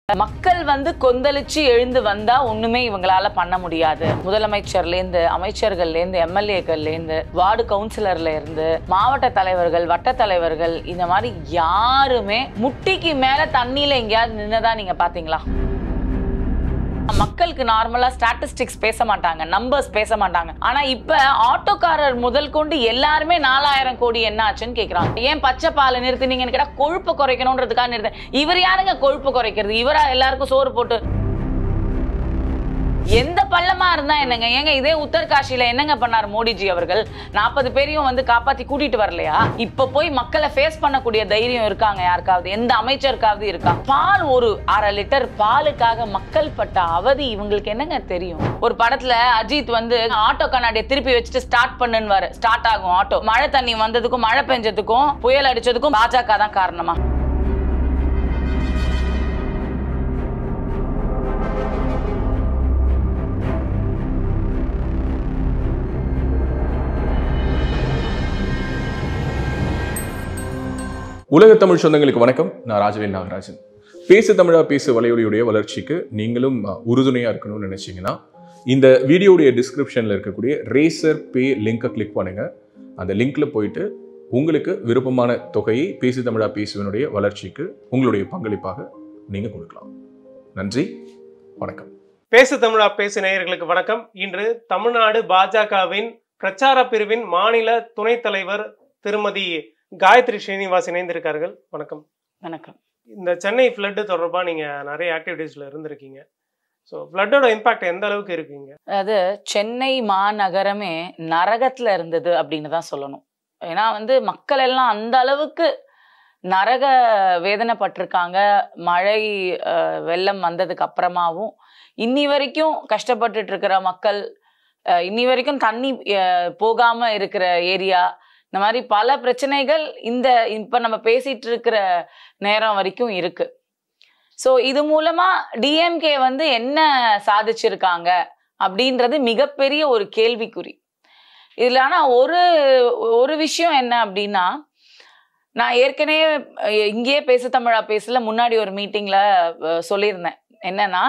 மக்கள் வந்து கொந்தளிச்சு எழுந்து வந்தா ஒண்ணுமே இவங்களால பண்ண முடியாது முதலமைச்சர்ல இருந்து அமைச்சர்கள்ல இருந்து எம்எல்ஏக்கள்ல இருந்து வார்டு கவுன்சிலர்ல இருந்து மாவட்ட தலைவர்கள் வட்ட தலைவர்கள் இந்த மாதிரி யாருமே முட்டிக்கு மேல தண்ணியில எங்கேயாவது நின்னதா நீங்க பாத்தீங்களா மக்களுக்கு நார்மலா ஸ்டாட்டிஸ்டிக்ஸ் பேச மாட்டாங்க நம்பர்ஸ் பேச மாட்டாங்க ஆனா இப்ப ஆட்டோக்காரர் முதல் கொண்டு எல்லாருமே நாலாயிரம் கோடி என்ன ஆச்சுன்னு கேக்குறாங்க ஏன் பச்சை பாலை நிறுத்தினீங்கன்னு கேட்டா கொழுப்பு குறைக்கணும்ன்றதுக்காக நிறுத்த இவர் யாருங்க கொழுப்பு குறைக்கிறது இவரா எல்லாருக்கும் சோறு போட்டு எந்த பள்ளமா இருந்தா என்னங்க ஏங்க இதே உத்தரகாஷியில என்னங்க பண்ணார் மோடிஜி அவர்கள் நாற்பது பேரையும் வந்து காப்பாத்தி கூட்டிட்டு வரலையா இப்ப போய் மக்களை ஃபேஸ் பண்ணக்கூடிய தைரியம் இருக்காங்க யாருக்காவது எந்த அமைச்சருக்காவது இருக்கா பால் ஒரு அரை லிட்டர் பாலுக்காக மக்கள் பட்ட அவதி இவங்களுக்கு என்னங்க தெரியும் ஒரு படத்துல அஜித் வந்து ஆட்டோ கண்ணாடியை திருப்பி வச்சுட்டு ஸ்டார்ட் பண்ணுன்னு ஸ்டார்ட் ஆகும் ஆட்டோ மழை தண்ணி வந்ததுக்கும் மழை பெஞ்சதுக்கும் புயல் அடிச்சதுக்கும் பாஜக தான் காரணமா உலக தமிழ் சொந்தங்களுக்கு வணக்கம் நான் ராஜவேல் நாகராஜன் பேசு தமிழா பேசு வலையொலியுடைய வளர்ச்சிக்கு நீங்களும் அஹ், உறுதுணையா இருக்கணும்னு நினைச்சீங்கன்னா இந்த வீடியோடைய டிஸ்கிரிப்ஷன்ல இருக்கக்கூடிய ரேசர் பே லிங்கை கிளிக் பண்ணுங்க அந்த லிங்க்ல போயிட்டு உங்களுக்கு விருப்பமான தொகையை பேசு தமிழா பேசுவனுடைய வளர்ச்சிக்கு உங்களுடைய பங்களிப்பாக நீங்க கொடுக்கலாம் நன்றி வணக்கம் பேசு தமிழா பேசு நேயர்களுக்கு வணக்கம் இன்று தமிழ்நாடு பாஜகவின் பிரச்சார பிரிவின் மாநில துணைத் தலைவர் திருமதி காயத்ரி ஸ்ரீனிவாஸ் இணைந்திருக்கார்கள் வணக்கம் வணக்கம் இந்த சென்னை ஃப்ளட்டு தொடர்பாக நீங்கள் நிறைய ஆக்டிவிட்டீஸில் இருந்திருக்கீங்க ஸோ ஃப்ளட்டோட இம்பாக்ட் எந்த அளவுக்கு இருக்குங்க அதாவது சென்னை மாநகரமே நரகத்துல இருந்தது அப்படின்னு தான் சொல்லணும் ஏன்னா வந்து மக்கள் எல்லாம் அந்த அளவுக்கு நரக வேதனைப்பட்டிருக்காங்க மழை அஹ், வெள்ளம் வந்ததுக்கு அப்புறமாவும் இன்னி வரைக்கும் கஷ்டப்பட்டுட்டு இருக்கிற மக்கள் அஹ், இன்னி வரைக்கும் தண்ணி அஹ், போகாம இருக்கிற ஏரியா இந்த மாதிரி பல பிரச்சனைகள் இந்த இப்ப நம்ம பேசிட்டு இருக்கிற நேரம் வரைக்கும் இருக்கு ஸோ இது மூலமா டிஎம்கே வந்து என்ன சாதிச்சிருக்காங்க அப்படின்றது மிகப்பெரிய ஒரு கேள்விக்குறி இதுல ஆனா ஒரு ஒரு விஷயம் என்ன அப்படின்னா நான் ஏற்கனவே அஹ், இங்கேயே பேசு தமிழா பேசல முன்னாடி ஒரு மீட்டிங்ல சொல்லியிருந்தேன் என்னன்னா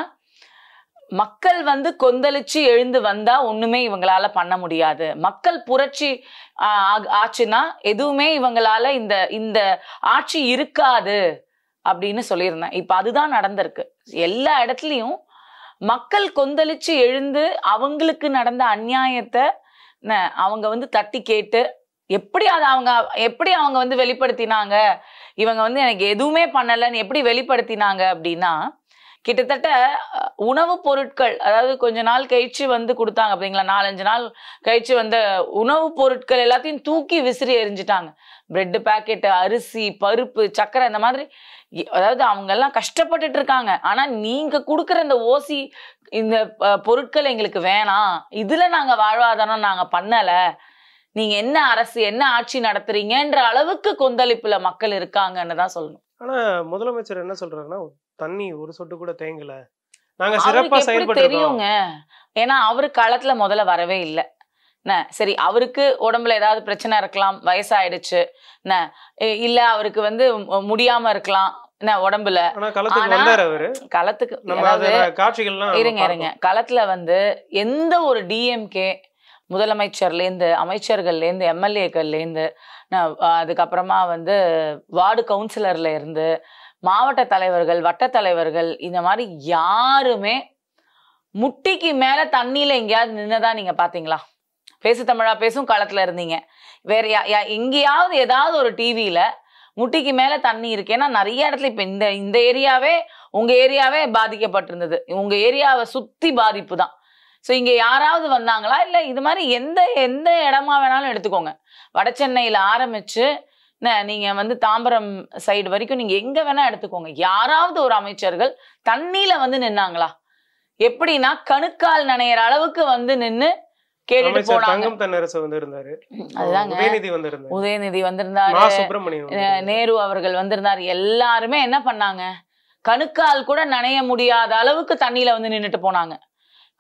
மக்கள் வந்து கொந்தளிச்சு எழுந்து வந்தா ஒண்ணுமே இவங்களால பண்ண முடியாது மக்கள் புரட்சி ஆஹ், ஆ- ஆச்சுன்னா எதுவுமே இவங்களால இந்த இந்த ஆட்சி இருக்காது அப்படின்னு சொல்லியிருந்தேன் இப்ப அதுதான் நடந்திருக்கு எல்லா இடத்துலயும் மக்கள் கொந்தளிச்சு எழுந்து அவங்களுக்கு நடந்த அநியாயத்தை ந- அவங்க வந்து தட்டி கேட்டு எப்படி அதை அவங்க எப்படி அவங்க வந்து வெளிப்படுத்தினாங்க இவங்க வந்து எனக்கு எதுவுமே பண்ணலைன்னு எப்படி வெளிப்படுத்தினாங்க அப்படின்னா கிட்டத்தட்ட அஹ், உணவுப் பொருட்கள் அதாவது கொஞ்ச நாள் கழிச்சு வந்து கொடுத்தாங்க அப்படிங்களா நாலஞ்சு நாள் கழிச்சு வந்த உணவுப் பொருட்கள் எல்லாத்தையும் தூக்கி விசிறி எறிஞ்சிட்டாங்க பிரெட் பாக்கெட்டு அரிசி பருப்பு சக்கரை இந்த மாதிரி இ- அதாவது அவங்க எல்லாம் கஷ்டப்பட்டுட்டு இருக்காங்க ஆனா நீங்க கொடுக்குற இந்த ஓசி இந்த அஹ், பொருட்கள் எங்களுக்கு வேணாம் இதுல நாங்க வாழ்வாதாரம் நாங்க பண்ணல நீங்க என்ன அரசு என்ன ஆட்சி நடத்துறீங்கன்ற அளவுக்கு கொந்தளிப்புல மக்கள் இருக்காங்கன்னு தான் சொல்லணும் ஆனால் முதலமைச்சர் என்ன சொல்றாருன்னா தண்ணி ஒரு சொட்டு கூட தேங்கல நாங்கள் அவருக்கு சிறப்பாக எப்படி செயல்பட்டு தெரியுங்க ஏன்னா அவரு களத்துல முதல்ல வரவே இல்லை என்ன சரி அவருக்கு உடம்புல ஏதாவது பிரச்சனை இருக்கலாம் வயசாயிடுச்சு என்ன இ- இல்ல அவருக்கு வந்து மு- முடியாம இருக்கலாம் என்ன உடம்புல ஆனால் களத்துக்கு ஆனா, வந்தார் அவரு களத்துக்கு நம்ம அதாவது அதுல காட்சிகள்லாம் நம்ம இருங்க இருங்க பார்த்தோம். களத்துல வந்து எந்த ஒரு டிஎம்கே முதலமைச்சர்லேருந்து அமைச்சர்கள்லேருந்து எம்எல்ஏக்கள்லேருந்து அதுக்கப்புறமா வந்து வார்டு கவுன்சிலர்ல இருந்து மாவட்ட தலைவர்கள் வட்ட தலைவர்கள் இந்த மாதிரி யாருமே முட்டிக்கு மேல தண்ணியில எங்கேயாவது நின்னதா நீங்க பாத்தீங்களா பேசு தமிழா பேசும் களத்துல இருந்தீங்க வேற யா- யா- எங்கேயாவது ஏதாவது ஒரு டிவியில முட்டிக்கு மேல தண்ணி இருக்கு ஏன்னா நிறைய இடத்துல இப்ப இந்த இந்த ஏரியாவே உங்க ஏரியாவே பாதிக்கப்பட்டிருந்தது உங்க ஏரியாவை சுத்தி பாதிப்பு தான் ஸோ இங்க யாராவது வந்தாங்களா இல்ல இது மாதிரி எந்த எந்த இடமா வேணாலும் எடுத்துக்கோங்க வட சென்னையில ஆரம்பிச்சு என்ன, நீங்க வந்து தாம்பரம் சைடு வரைக்கும் நீங்க எங்க வேணா எடுத்துக்கோங்க யாராவது ஒரு அமைச்சர்கள் தண்ணியில வந்து நின்னாங்களா எப்படின்னா கணுக்கால் நனையிற அளவுக்கு வந்து நின்னு கேட்டுட்டு அமைச்சர் போனாங்க தங்கம் தென்னரசு வந்து இருந்தாரு அதுதாங்க உதயநிதி வந்து இருந்தாரு உதயநிதி மா வந்திருந்தாரு சுப்பிரமணியன் அஹ் வந்திருந்தாரு. நேரு அவர்கள் வந்திருந்தார் எல்லாருமே என்ன பண்ணாங்க கணுக்கால் கூட நனைய முடியாத அளவுக்கு தண்ணியில வந்து நின்னுட்டு போனாங்க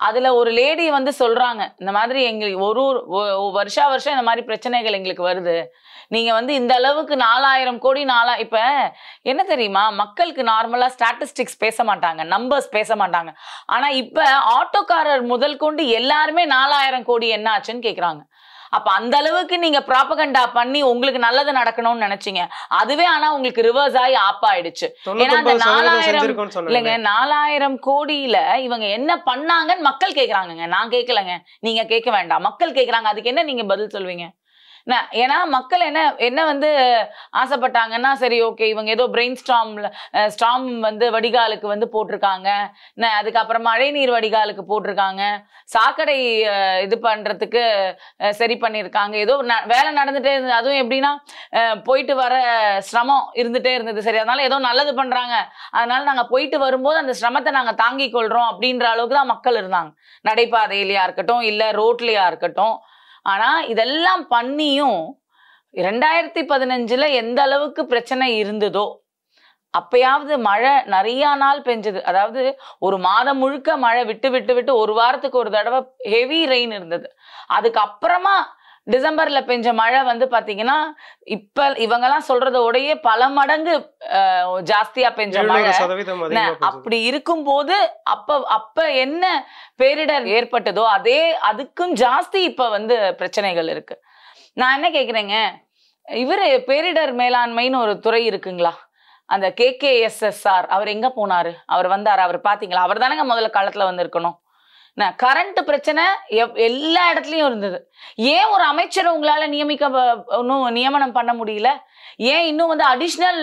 அதுல ஒரு லேடி வந்து சொல்றாங்க இந்த மாதிரி எங்களுக்கு ஒரு ஒரு ஒ- ஒ- வருஷா வருஷம் இந்த மாதிரி பிரச்சனைகள் எங்களுக்கு வருது நீங்க வந்து இந்த அளவுக்கு நாலாயிரம் கோடி நாலா இப்ப என்ன தெரியுமா மக்களுக்கு நார்மலா ஸ்டாட்டிஸ்டிக்ஸ் பேச மாட்டாங்க நம்பர்ஸ் பேச மாட்டாங்க ஆனா இப்ப ஆட்டோக்காரர் முதல் கொண்டு எல்லாருமே நாலாயிரம் கோடி என்ன ஆச்சுன்னு கேக்குறாங்க அப்ப அந்த அளவுக்கு நீங்க ப்ராபகண்டா பண்ணி உங்களுக்கு நல்லது நடக்கணும்னு நினைச்சீங்க அதுவே ஆனா உங்களுக்கு ரிவர்ஸ் ஆகி ஆப் ஆயிடுச்சு ஏன்னா அந்த தொண்ணூத்தொன்பது சதவீதம் நாலாயிரம் செஞ்சிருக்கோம்னு சொன்னாங்க இல்லைங்க நாலாயிரம் கோடியில இவங்க என்ன பண்ணாங்கன்னு மக்கள் கேக்குறாங்கங்க நான் கேட்கலங்க நீங்க கேட்க வேண்டாம் மக்கள் கேக்குறாங்க அதுக்கு என்ன நீங்க பதில் சொல்வீங்க நான் ஏன்னா மக்கள் என்ன என்ன வந்து ஆசைப்பட்டாங்கன்னா சரி ஓகே இவங்க ஏதோ பிரெயின் ஸ்டாம்ல ஸ்டாம் வந்து வடிகாலுக்கு வந்து போட்டிருக்காங்க ந- அதுக்கப்புறம் மழைநீர் வடிகாலுக்கு போட்டிருக்காங்க சாக்கடை அஹ், இது பண்றதுக்கு அஹ், சரி பண்ணியிருக்காங்க ஏதோ ந- வேலை நடந்துட்டே இருந்தது அதுவும் எப்படின்னா அஹ், போயிட்டு வர சிரமம் இருந்துட்டே இருந்தது சரி அதனால ஏதோ நல்லது பண்றாங்க அதனால நாங்க போயிட்டு வரும்போது அந்த சிரமத்தை நாங்க தாங்கிக் கொள்றோம் அப்படின்ற அளவுக்கு தான் மக்கள் இருந்தாங்க நடைபாதையிலயா இருக்கட்டும் இல்ல ரோட்லயா இருக்கட்டும் ஆனா இதெல்லாம் பண்ணியும் ரெண்டாயிரத்தி பதினஞ்சுல எந்த அளவுக்கு பிரச்சனை இருந்ததோ அப்பயாவது மழை நிறைய நாள் பெஞ்சது அதாவது ஒரு மாதம் முழுக்க மழை விட்டு விட்டு விட்டு ஒரு வாரத்துக்கு ஒரு தடவை ஹெவி ரெயின் இருந்தது அதுக்கப்புறமா டிசம்பர்ல பெஞ்ச மழை வந்து பாத்தீங்கன்னா இப்ப இவங்கெல்லாம் சொல்றதோடயே பல மடங்கு அஹ், ஜாஸ்தியா பெஞ்ச மழை எழுநூறு சதவீதம் அதிகமா ந- போச்சு. அப்படி இருக்கும்போது அப்ப அப்ப என்ன பேரிடர் ஏற்பட்டதோ அதே அதுக்கும் ஜாஸ்தி இப்ப வந்து பிரச்சனைகள் இருக்கு நான் என்ன கேக்குறேங்க இவரு பேரிடர் மேலாண்மைன்னு ஒரு துறை இருக்குங்களா அந்த கேகேஎஸ்எஸ்ஆர் அவர் எங்க போனாரு அவர் வந்தாரு அவர் பாத்தீங்களா அவர் தானேங்க முதல்ல களத்துல வந்திருக்கணும் கரண்ட் பிரச்சனை எவ்- எல்லா இடத்துலயும் இருந்தது ஏன் ஒரு அமைச்சரை உங்களால நியமிக்க வ- இன்னும் நியமனம் பண்ண முடியல ஏன் இன்னும் வந்து அடிஷ்னல்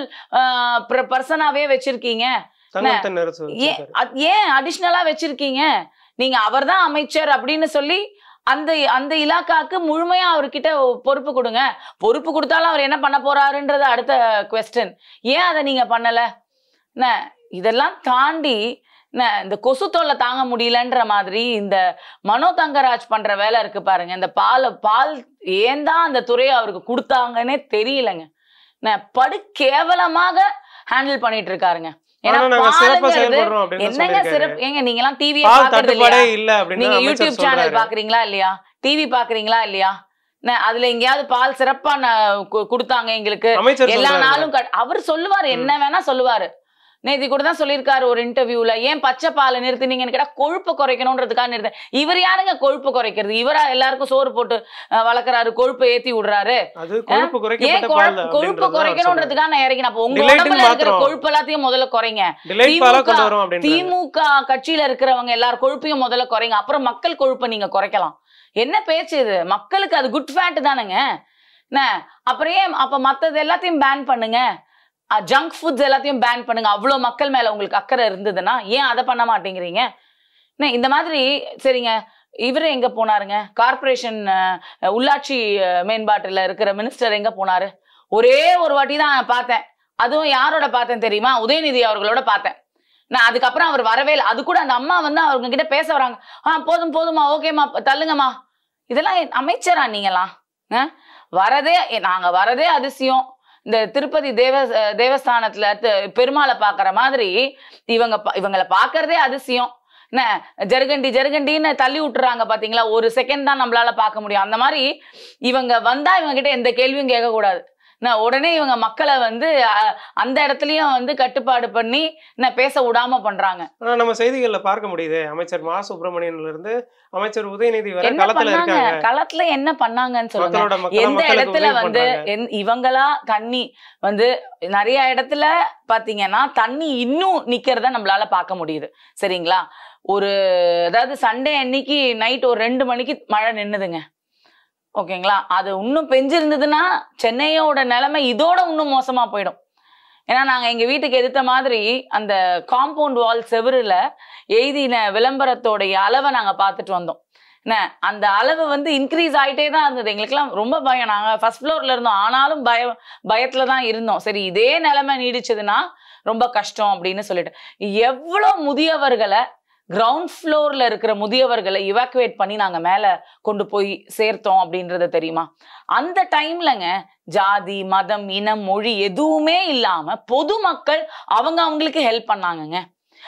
பர்சனாவே வச்சிருக்கீங்க தங்கத்தை நெரிசு ஏன் வச்சிருக்காரு. அத்- ஏன் அடிஷ்னலா வச்சிருக்கீங்க நீங்க அவர்தான் அமைச்சர் அப்படின்னு சொல்லி அந்த அந்த இலாக்காக்கு முழுமையா அவர்கிட்ட பொறுப்பு கொடுங்க பொறுப்பு கொடுத்தாலும் அவர் என்ன பண்ண போறாருன்றது அடுத்த கொஸ்டின் ஏன் அதை நீங்க பண்ணல என்ன இதெல்லாம் தாண்டி என்ன இந்த கொசு தொல்லை தாங்க முடியலன்ற மாதிரி இந்த மனோ தங்கராஜ் பண்ற வேலை இருக்கு பாருங்க இந்த பால் பால் ஏன் தான் அந்த துறையை அவருக்கு கொடுத்தாங்கன்னே தெரியலங்க என்ன படு கேவலமாக ஹேண்டில் பண்ணிட்டு இருக்காருங்க ஏன்னா ஆனா நாங்க சிறப்பா பாலுங்கிறது செயல்படுறோம் அப்படின்னு என்னங்க சொல்லியிருக்காரு. சிறப்பு ஏங்க நீங்க எல்லாம் டிவி பால் பாக்குறது இல்லையா தட்டுப்பாடே இல்ல அப்படின்னு நீங்க அமைச்சர் யூடியூப் சேனல் சொல்றாரு. பாக்குறீங்களா இல்லையா டிவி பாக்குறீங்களா இல்லையா என்ன, அதுல எங்கேயாவது பால் சிறப்பா ந- கு- கொடுத்தாங்க எங்களுக்கு அமைச்சர் எல்லா சொல்றாரு. நாளும் கட்- அவர் சொல்லுவாரு என்ன வேணா சொல்லுவாரு நேத்தி கூட தான் சொல்லியிருக்காரு ஒரு இன்டர்வியூல ஏன் பச்சை பாலை நிறுத்தினீங்கன்னு கேட்டா கொழுப்பு குறைக்கணும்ன்றதுக்காக நிறுத்த இவர் யாருங்க கொழுப்பு குறைக்கிறது இவரா எல்லாருக்கும் சோறு போட்டு அஹ், வளர்க்கறாரு கொழுப்பை ஏத்தி விடுறாரு அது கொழுப்பு ஏன் குறைக்கப்பட்ட பால் கொழுப்பு கொழுப்பு குறைக்கணும்ன்றதுக்காக நான் இறங்கினேன் அப்ப உங்க Delight ன்னு உடம்புல இருக்கிற மாத்திரம். கொழுப்பு எல்லாத்தையும் முதல்ல குறைங்க டிலைட் பாலா திமுக கொண்டு வரோம் அப்படின்னு திமுக கட்சியில இருக்கிறவங்க எல்லார் கொழுப்பையும் முதல்ல குறைங்க அப்புறம் மக்கள் கொழுப்பை நீங்க குறைக்கலாம் என்ன பேச்சு இது மக்களுக்கு அது குட் ஃபேட் தானுங்க என்ன அப்புறம் ஏன் அப்ப மத்தது எல்லாத்தையும் பேன் பண்ணுங்க ஜங்க் ஃபுட்ஸ் எல்லாத்தையும் பேன் பண்ணுங்க அவ்வளோ மக்கள் மேல உங்களுக்கு அக்கறை இருந்ததுன்னா ஏன் அதை பண்ண மாட்டேங்கிறீங்க என்ன இந்த மாதிரி சரிங்க இவரு எங்க போனாருங்க கார்ப்பரேஷன் உள்ளாட்சி அஹ், மேம்பாட்டுல இருக்கிற மினிஸ்டர் எங்க போனாரு ஒரே ஒரு வாட்டி தான் நான் பார்த்தேன் அதுவும் யாரோட பார்த்தேன் தெரியுமா உதயநிதி அவர்களோட பார்த்தேன் நான் அதுக்கப்புறம் அவர் வரவே இல்லை அது கூட அந்த அம்மா வந்து அவங்க கிட்ட பேச வராங்க ஆ போதும் போதுமா ஓகேம்மா தள்ளுங்கம்மா இதெல்லாம் அமைச்சரா நீங்களாம் ஆ? வரதே நாங்க வரதே அதிசயம் இந்த திருப்பதி தேவ அஹ் தேவஸ்தானத்துல தி- பெருமாளை பாக்குற மாதிரி இவங்க பா- இவங்கள பாக்குறதே அதிசயம் என்ன ஜருகண்டி ஜருகண்டின்னு தள்ளி விட்டுறாங்க பாத்தீங்களா ஒரு செகண்ட் தான் நம்மளால பார்க்க முடியும் அந்த மாதிரி இவங்க வந்தா இவங்க கிட்ட எந்த கேள்வியும் கேட்க கூடாது என்ன உடனே இவங்க மக்களை வந்து அஹ், அந்த இடத்துலயும் வந்து கட்டுப்பாடு பண்ணி என்ன பேச விடாம பண்றாங்க ஆனா நம்ம செய்திகள்ல பார்க்க முடியுது அமைச்சர் மா சுப்பிரமணியன்ல இருந்து அமைச்சர் உதயநிதி வரை என்ன களத்துல பண்ணாங்க இருக்காங்க களத்துல என்ன பண்ணாங்கன்னு சொல்லுங்க மக்களோட மக்களா எந்த மக்களுக்கு இடத்துல உதவி வந்து பண்றாங்க. எந்- இவங்களா தண்ணி வந்து நிறைய இடத்துல பாத்தீங்கன்னா தண்ணி இன்னும் நிக்கிறத நம்மளால பார்க்க முடியுது சரிங்களா ஒரு அதாவது சண்டே அன்னைக்கு நைட் ஒரு ரெண்டு மணிக்கு மழை நின்னுதுங்க ஓகேங்களா அது இன்னும் பெஞ்சிருந்ததுன்னா சென்னையோட நிலைமை இதோட இன்னும் மோசமா போயிடும் ஏன்னா நாங்க எங்க வீட்டுக்கு எதிர்த்த மாதிரி அந்த காம்பவுண்ட் வால் செவுருல எழுதின விளம்பரத்தோடைய அளவை நாங்க பார்த்துட்டு வந்தோம் என்ன அந்த அளவு வந்து இன்க்ரீஸ் ஆயிட்டே தான் இருந்தது எங்களுக்குலாம் ரொம்ப பயம் நாங்க ஃபர்ஸ்ட் ஃப்ளோர்ல இருந்தோம் ஆனாலும் பயம் பயத்துல தான் இருந்தோம் சரி இதே நிலைமை நீடிச்சதுன்னா ரொம்ப கஷ்டம் அப்படின்னு சொல்லிட்டு எவ்வளோ முதியவர்களை கிரவுண்ட் ஃப்ளோர்ல இருக்கிற முதியவர்களை இவாக்குவேட் பண்ணி நாங்க மேல கொண்டு போய் சேர்த்தோம் அப்படின்றது தெரியுமா அந்த டைம்லங்க ஜாதி மதம் இனம் மொழி எதுவுமே இல்லாம பொதுமக்கள் அவங்க அவங்களுக்கு ஹெல்ப் பண்ணாங்கங்க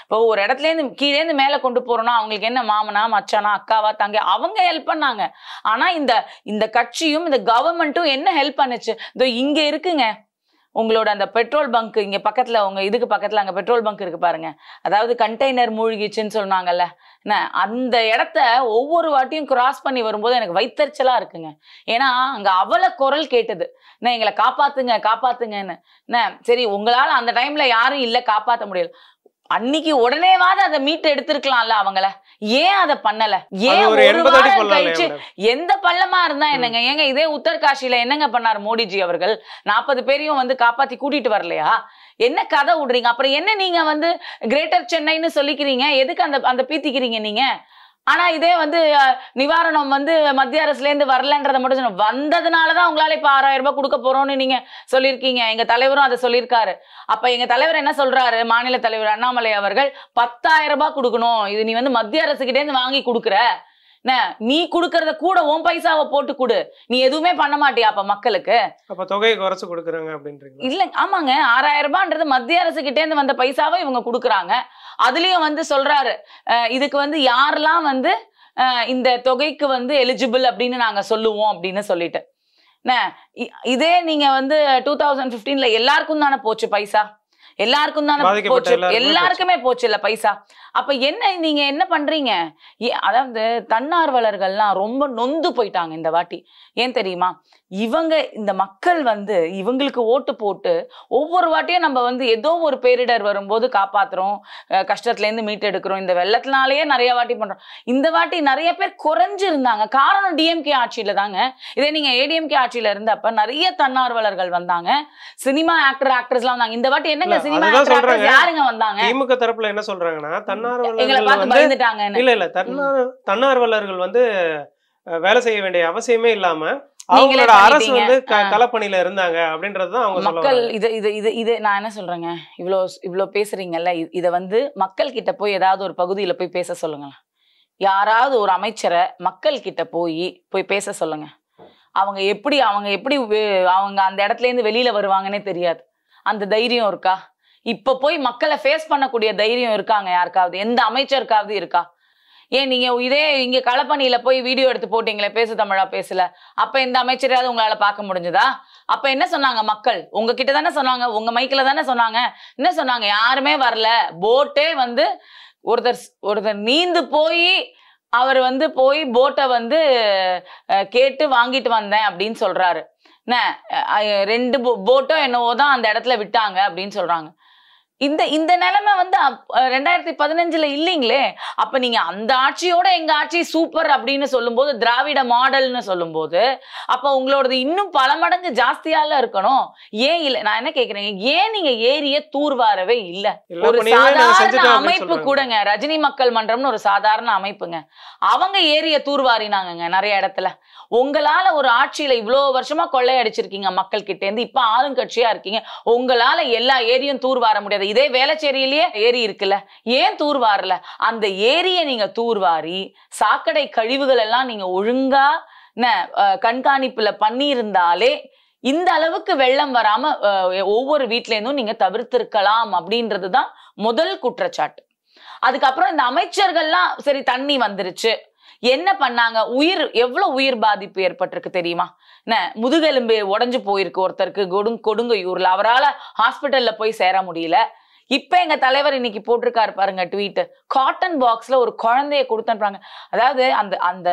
இப்போ ஒரு இடத்துல இருந்து கீழே இருந்து மேல கொண்டு போறோம்னா அவங்களுக்கு என்ன மாமனா மச்சானா அக்காவா தங்க அவங்க ஹெல்ப் பண்ணாங்க ஆனா இந்த இந்த கட்சியும் இந்த கவர்மெண்ட்டும் என்ன ஹெல்ப் பண்ணுச்சு இதோ இங்க இருக்குங்க உங்களோட அந்த பெட்ரோல் பங்க் இங்க பக்கத்துல உங்க இதுக்கு பக்கத்துல அங்க பெட்ரோல் பங்க் இருக்கு பாருங்க அதாவது கண்டெய்னர் மூழ்கிச்சுன்னு சொன்னாங்கல்ல என்ன அந்த இடத்த ஒவ்வொரு வாட்டியும் கிராஸ் பண்ணி வரும்போது எனக்கு வைத்தறிச்சலா இருக்குங்க ஏன்னா அங்க அவல குரல் கேட்டது என்ன எங்களை காப்பாத்துங்க காப்பாத்துங்கன்னு என்ன சரி உங்களால அந்த டைம்ல யாரும் இல்ல காப்பாத்த முடியல அன்னைக்கு உடனேவாது அதை மீட்டு எடுத்திருக்கலாம்ல அவங்கள ஏன் அதை பண்ணல அது ஏன் ஒரு ஒரு எண்பது அடி வாரம் சொல்லலாம் கழிச்சு எந்த பள்ளமா இருந்தா என்னங்க ஏங்க இதே உத்தரகாஷில என்னங்க பண்ணாரு மோடிஜி அவர்கள் நாற்பது பேரையும் வந்து காப்பாத்தி கூட்டிட்டு வரலையா என்ன கதை விடுறீங்க அப்புறம் என்ன நீங்க வந்து கிரேட்டர் சென்னைன்னு சொல்லிக்கிறீங்க எதுக்கு அந்த அந்த பீத்திக்கிறீங்க நீங்க ஆனா இதே வந்து அஹ், நிவாரணம் வந்து மத்திய அரசுல இருந்து வரலன்றத மட்டும் சொன்ன வந்ததுனாலதான் உங்களால இப்ப ஆறாயிரம் ரூபாய் கொடுக்க போறோம்னு நீங்க சொல்லியிருக்கீங்க எங்க தலைவரும் அதை சொல்லியிருக்காரு அப்ப எங்க தலைவர் என்ன சொல்றாரு மாநில தலைவர் அண்ணாமலை அவர்கள் பத்தாயிரம் ரூபாய் கொடுக்கணும் இது நீ வந்து மத்திய அரசு கிட்டே இருந்து வாங்கி கொடுக்குற என்ன நீ கொடுக்கறத கூட உன் பைசாவை போட்டு கொடு நீ எதுவுமே பண்ண மாட்டியா அப்ப மக்களுக்கு அப்ப தொகையை குறைச்சு கொடுக்குறாங்க அப்படின்றீங்க இல்ல ஆமாங்க ஆறாயிரம் ரூபான்றது மத்திய அரசு கிட்டே இருந்து வந்த பைசாவை இவங்க கொடுக்குறாங்க அதுலயும் வந்து சொல்றாரு அஹ் இதுக்கு வந்து யாரெல்லாம் வந்து அஹ் இந்த தொகைக்கு வந்து எலிஜிபிள் அப்படின்னு நாங்க சொல்லுவோம் அப்படின்னு சொல்லிட்டு என்ன இ- இதே நீங்க வந்து டூ தௌசண்ட் பிப்டீன்ல எல்லாருக்கும் தானே போச்சு பைசா எல்லாருக்கும் தானே பாதிக்கப்பட்ட போச்சு எல்லாருக்குமே எல்லாருக்குமே போச்சு இல்ல பைசா அப்ப என்ன நீங்க என்ன பண்றீங்க ஏ- அதாவது தன்னார்வலர்கள்லாம் ரொம்ப நொந்து போயிட்டாங்க இந்த வாட்டி ஏன் தெரியுமா இவங்க இந்த மக்கள் வந்து இவங்களுக்கு ஓட்டு போட்டு ஒவ்வொரு வாட்டியும் நம்ம வந்து ஏதோ ஒரு பேரிடர் வரும்போது காப்பாத்துறோம் அஹ் கஷ்டத்துல இருந்து மீட்டெடுக்கிறோம் இந்த வெள்ளத்தினாலேயே நிறைய வாட்டி பண்றோம் இந்த வாட்டி நிறைய பேர் குறைஞ்சிருந்தாங்க காரணம் டிஎம்கே ஆட்சியில தாங்க இதே நீங்க ஏடிஎம்கே ஆட்சியில இருந்தப்ப நிறைய தன்னார்வலர்கள் வந்தாங்க சினிமா ஆக்டர் ஆக்ட்ரஸ்லாம் வந்தாங்க இந்த வாட்டி என்னங்க இல்ல, சினிமா அதுதான் ஆக்டர் சொல்றாங்க. ஆக்ட்ரஸ் யாருங்க வந்தாங்க திமுக தரப்புல என்ன சொல்றாங்கன்னா எங்களை தன்னார்வலர்கள் பார்த்து வந்து பயந்துட்டாங்கன்னு இல்ல இல்ல தன்னார் தன்னார்வலர்கள் வந்து அஹ், வேலை செய்ய வேண்டிய அவசியமே இல்லாம நீங்களே அவங்களோட அரசு பண்ணிட்டீங்க. வந்து க- ஆ. களப்பணியில இருந்தாங்க அப்படின்றதுதான் அவங்க சொல்ல மக்கள் வராங்க. இது இது இது இது நான் என்ன சொல்றேங்க இவ்வளோ இவ்வளோ பேசுறீங்கல்ல இ- இத வந்து மக்கள் கிட்ட போய் ஏதாவது ஒரு பகுதியில போய் பேச சொல்லுங்களேன் யாராவது ஒரு அமைச்சரை மக்கள் கிட்ட போய் போய் பேச சொல்லுங்க அவங்க எப்படி அவங்க எப்படி வே- அவங்க அந்த இடத்துல இருந்து வெளியில வருவாங்கன்னே தெரியாது அந்த தைரியம் இருக்கா இப்ப போய் மக்களை ஃபேஸ் பண்ணக்கூடிய தைரியம் இருக்காங்க யாருக்காவது எந்த அமைச்சருக்காவது இருக்கா ஏன் நீங்க இதே இங்க களப்பணியில போய் வீடியோ எடுத்து போட்டீங்களே பேசு தமிழா பேசல அப்ப இந்த அமைச்சரையாவது உங்களால பார்க்க முடிஞ்சதா அப்ப என்ன சொன்னாங்க மக்கள் உங்ககிட்ட தானே சொன்னாங்க உங்க மைக்கில தானே சொன்னாங்க என்ன சொன்னாங்க யாருமே வரல போட்டே வந்து ஒருத்தர் ஒருத்தர் நீந்து போய் அவர் வந்து போய் போட்டை வந்து அஹ், கேட்டு வாங்கிட்டு வந்தேன் அப்படின்னு சொல்றாரு என்ன அஹ், ரெண்டு போட்டோ என்னவோ தான் அந்த இடத்துல விட்டாங்க அப்படின்னு சொல்றாங்க இந்த இந்த நிலைமை வந்து அப்- அஹ், ரெண்டாயிரத்தி பதினஞ்சுல இல்லைங்களே அப்ப நீங்க அந்த ஆட்சியோட எங்க ஆட்சி சூப்பர் அப்படின்னு சொல்லும்போது திராவிட மாடல்னு சொல்லும்போது அப்ப உங்களோடது இன்னும் பல மடங்கு ஜாஸ்தியால இருக்கணும் ஏன் இல்ல நான் என்ன கேக்குறேன் ஏன் நீங்க ஏரிய தூர்வாரவே இல்ல எல்லா ஒரு பணியுமே நாங்க சாதாரண செஞ்சுட்டோம் அப்படின்னு அமைப்பு சொல்றாங்க. கூடங்க ரஜினி மக்கள் மன்றம்னு ஒரு சாதாரண அமைப்புங்க அவங்க ஏரிய தூர்வாரினாங்கங்க நிறைய இடத்துல உங்களால ஒரு ஆட்சியில இவ்வளோ வருஷமா கொள்ளையடிச்சிருக்கீங்க மக்கள் கிட்ட இருந்து இப்ப ஆளுங்கட்சியா இருக்கீங்க உங்களால எல்லா ஏரியும் தூர்வார முடியாது இதே வேளச்சேரியிலேயே ஏரி இருக்குல்ல ஏன் தூர்வாரல அந்த ஏரியை நீங்க தூர்வாரி சாக்கடை கழிவுகள் எல்லாம் நீங்க ஒழுங்கா என்ன, அஹ், கண்காணிப்புல பண்ணியிருந்தாலே இந்த அளவுக்கு வெள்ளம் வராம அஹ், ஒவ்வொரு வீட்ல இருந்தும் நீங்க தவிர்த்திருக்கலாம் அப்படின்றதுதான் முதல் குற்றச்சாட்டு அதுக்கப்புறம் இந்த அமைச்சர்கள்லாம் சரி தண்ணி வந்துருச்சு என்ன பண்ணாங்க உயிர் எவ்வளவு உயிர் பாதிப்பு ஏற்பட்டிருக்கு தெரியுமா என்ன முதுகெலும்பு உடைஞ்சு போயிருக்கு ஒருத்தருக்கு கொடு கொடுங்கையூர்ல அவரால ஹாஸ்பிட்டல்ல போய் சேர முடியல இப்ப எங்க தலைவர் இன்னைக்கு போட்டிருக்காரு பாருங்க ட்வீட் காட்டன் பாக்ஸ்ல ஒரு குழந்தைய கொடுத்துன்றாங்க அதாவது அந்த அந்த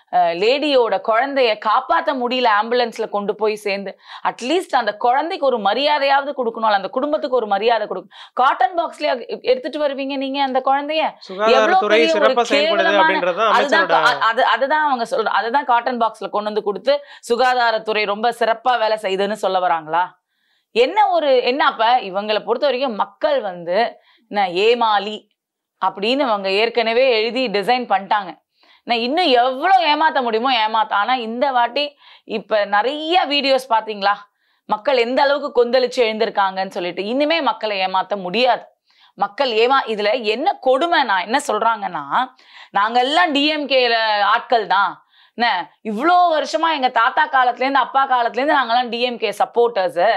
லேடியோட குழந்தைய காப்பாத்த முடியல ஆம்புலன்ஸ்ல கொண்டு போய் சேர்ந்து அட்லீஸ்ட் அந்த குழந்தைக்கு ஒரு மரியாதையாவது கொடுக்கணும்ல அந்த குடும்பத்துக்கு ஒரு மரியாதை கொடுக்கணும் காட்டன் பாக்ஸ்ல எடுத்துட்டு வருவீங்க நீங்க அந்த குழந்தைய சுகாதாரத்துறை பெரிய ஒரு சிறப்பா செயல்படுது கேவலமான- அப்படின்றதுதான் அதுதான் அமைச்சரோட கா- அது அதுதான் அவங்க சொல்ற அதுதான் காட்டன் பாக்ஸ்ல கொண்டு வந்து கொடுத்து சுகாதாரத்துறை ரொம்ப சிறப்பா வேலை செய்யுதுன்னு சொல்ல வராங்களா என்ன ஒரு என்ன அப்ப இவங்களை பொறுத்த வரைக்கும் மக்கள் வந்து என்ன ஏமாளி அப்படின்னு அவங்க ஏற்கனவே எழுதி டிசைன் பண்ணிட்டாங்க நான் இன்னும் எவ்வளவு ஏமாத்த முடியுமோ ஏமாத்த ஆனா இந்த வாட்டி இப்ப நிறைய வீடியோஸ் பாத்தீங்களா மக்கள் எந்த அளவுக்கு கொந்தளிச்சு எழுந்திருக்காங்கன்னு சொல்லிட்டு இனிமே மக்களை ஏமாத்த முடியாது மக்கள் ஏமா இதுல என்ன கொடுமை நான் என்ன சொல்றாங்கன்னா நாங்க எல்லாம் டிஎம்கேல ஆட்கள் தான் என்ன இவ்வளோ வருஷமா எங்க தாத்தா காலத்துல இருந்து அப்பா காலத்துல இருந்து நாங்கெல்லாம் டிஎம்கே சப்போர்ட்டர்ஸ்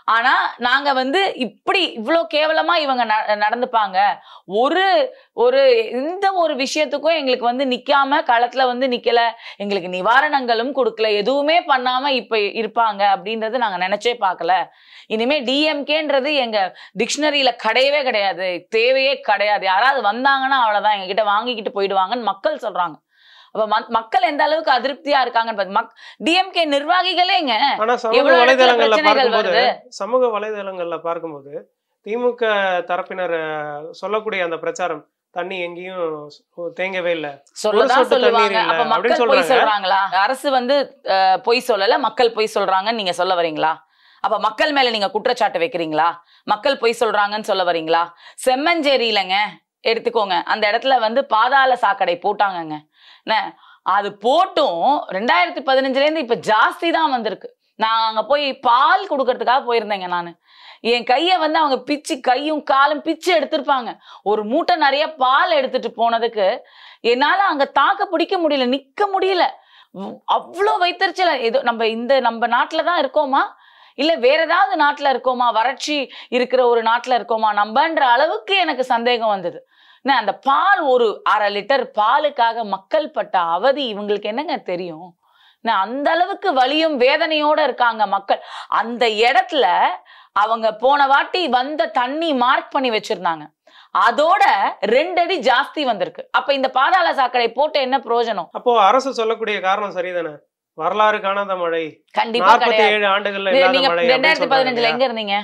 ஆனா நாங்க வந்து இப்படி இவ்வளோ கேவலமா இவங்க ந- நடந்துப்பாங்க ஒரு ஒரு எந்த ஒரு விஷயத்துக்கும் எங்களுக்கு வந்து நிக்காம களத்துல வந்து நிக்கல எங்களுக்கு நிவாரணங்களும் கொடுக்கல எதுவுமே பண்ணாம இப்ப இருப்பாங்க அப்படின்றது நாங்க நினைச்சே பார்க்கல இனிமே டிஎம்கேன்றது எங்க டிக்ஷனரியில கிடையவே கிடையாது தேவையே கிடையாது யாராவது வந்தாங்கன்னா அவ்வளவுதான் எங்க கிட்ட வாங்கிக்கிட்டு போயிடுவாங்கன்னு மக்கள் சொல்றாங்க அப்ப மக்- மக்கள் எந்த அளவுக்கு அதிருப்தியா இருக்காங்கன்னு பாத்து- மக் டிஎம்கே நிர்வாகிகளேங்க ஆனா சமூக எவ்வளவு இடத்துல வலைதளங்கள்ல பிரச்சனைகள் பார்க்கும்போது வருது சமூக வலைதளங்கள்ல பார்க்கும்போது திமுக தரப்பினர் அஹ், சொல்லக்கூடிய அந்த பிரச்சாரம் தண்ணி எங்கேயும் சு- தேங்கவே இல்ல சொல்லதான் சொட்டு தண்ணீர் சொல்லுவாங்க இல்ல அப்ப அப்படின்னு மக்கள் பொய் சொல்றாங்க. சொல்றாங்களா அரசு வந்து அஹ், பொய் சொல்லல மக்கள் பொய் சொல்றாங்கன்னு நீங்க சொல்ல வரீங்களா அப்ப மக்கள் மேல நீங்க குற்றச்சாட்டு வைக்கிறீங்களா மக்கள் பொய் சொல்றாங்கன்னு சொல்ல வரீங்களா செம்மஞ்சேரியிலங்க எடுத்துக்கோங்க அந்த இடத்துல வந்து பாதாள சாக்கடை போட்டாங்கங்க என்ன அது போட்டும் ரெண்டாயிரத்தி பதினஞ்சுல இருந்து இப்ப ஜாஸ்தி தான் வந்திருக்கு நான் அங்க போய் பால் கொடுக்கறதுக்காக போயிருந்தேங்க நான் என் கையை வந்து அவங்க பிச்சு கையும் காலும் பிச்சு எடுத்திருப்பாங்க ஒரு மூட்டை நிறைய பால் எடுத்துட்டு போனதுக்கு என்னால அங்க தாக்க பிடிக்க முடியல நிக்க முடியல வ்- அவ்வளோ வைத்தறிச்சல ஏதோ நம்ம இந்த நம்ம நாட்டுல தான் இருக்கோமா இல்ல வேற ஏதாவது நாட்டுல இருக்கோமா வறட்சி இருக்கிற ஒரு நாட்டுல இருக்கோமா நம்மன்ற அளவுக்கு எனக்கு சந்தேகம் வந்தது என்ன அந்த பால் ஒரு அரை லிட்டர் பாலுக்காக மக்கள் பட்ட அவதி இவங்களுக்கு என்னங்க தெரியும் என்ன அந்த அளவுக்கு வலியும் வேதனையோட இருக்காங்க மக்கள் அந்த இடத்துல அவங்க போன வாட்டி வந்த தண்ணி மார்க் பண்ணி வச்சிருந்தாங்க அதோட ரெண்டு அடி ஜாஸ்தி வந்திருக்கு அப்ப இந்த பாதாள சாக்கடை போட்டு என்ன பிரயோஜனம் அப்போ அரசு சொல்லக்கூடிய காரணம் சரிதானே வரலாறு காணாத மழை கண்டிப்பா நாற்பத்தி கிடையாது ஏழு ஆண்டுகள்ல நீ- இல்லாத நீங்க மழை அப்படின்னு ரெண்டாயிரத்தி சொல்றாங்க பதினஞ்சுல இல்லையா? எங்க இருந்தீங்க